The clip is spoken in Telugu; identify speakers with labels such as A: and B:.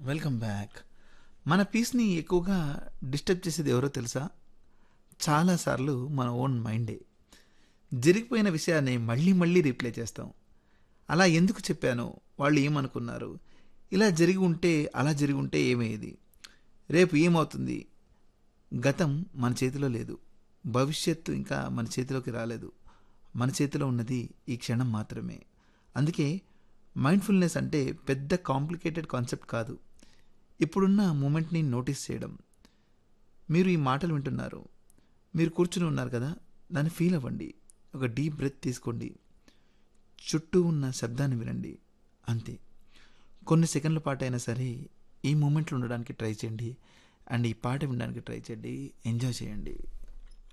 A: వెల్కమ్ బ్యాక్ మన పీస్ని ఎక్కువగా డిస్టర్బ్ చేసేది ఎవరో తెలుసా చాలాసార్లు మన ఓన్ మైండే జరిగిపోయిన విషయాన్ని మళ్ళీ మళ్ళీ రీప్లే చేస్తాం అలా ఎందుకు చెప్పాను వాళ్ళు ఏమనుకున్నారు ఇలా జరిగి ఉంటే అలా జరిగి ఉంటే ఏమయ్యేది రేపు ఏమవుతుంది గతం మన చేతిలో లేదు భవిష్యత్తు ఇంకా మన చేతిలోకి రాలేదు మన చేతిలో ఉన్నది ఈ క్షణం మాత్రమే అందుకే మైండ్ఫుల్నెస్ అంటే పెద్ద కాంప్లికేటెడ్ కాన్సెప్ట్ కాదు ఇప్పుడున్న మూమెంట్ని నోటీస్ చేయడం మీరు ఈ మాటలు వింటున్నారు మీరు కూర్చుని ఉన్నారు కదా దాన్ని ఫీల్ అవ్వండి ఒక డీప్ బ్రెత్ తీసుకోండి చుట్టూ ఉన్న శబ్దాన్ని వినండి అంతే కొన్ని సెకండ్ల పాటు అయినా సరే ఈ మూమెంట్లో ఉండడానికి ట్రై చేయండి అండ్ ఈ పాట వినడానికి ట్రై చేయండి ఎంజాయ్ చేయండి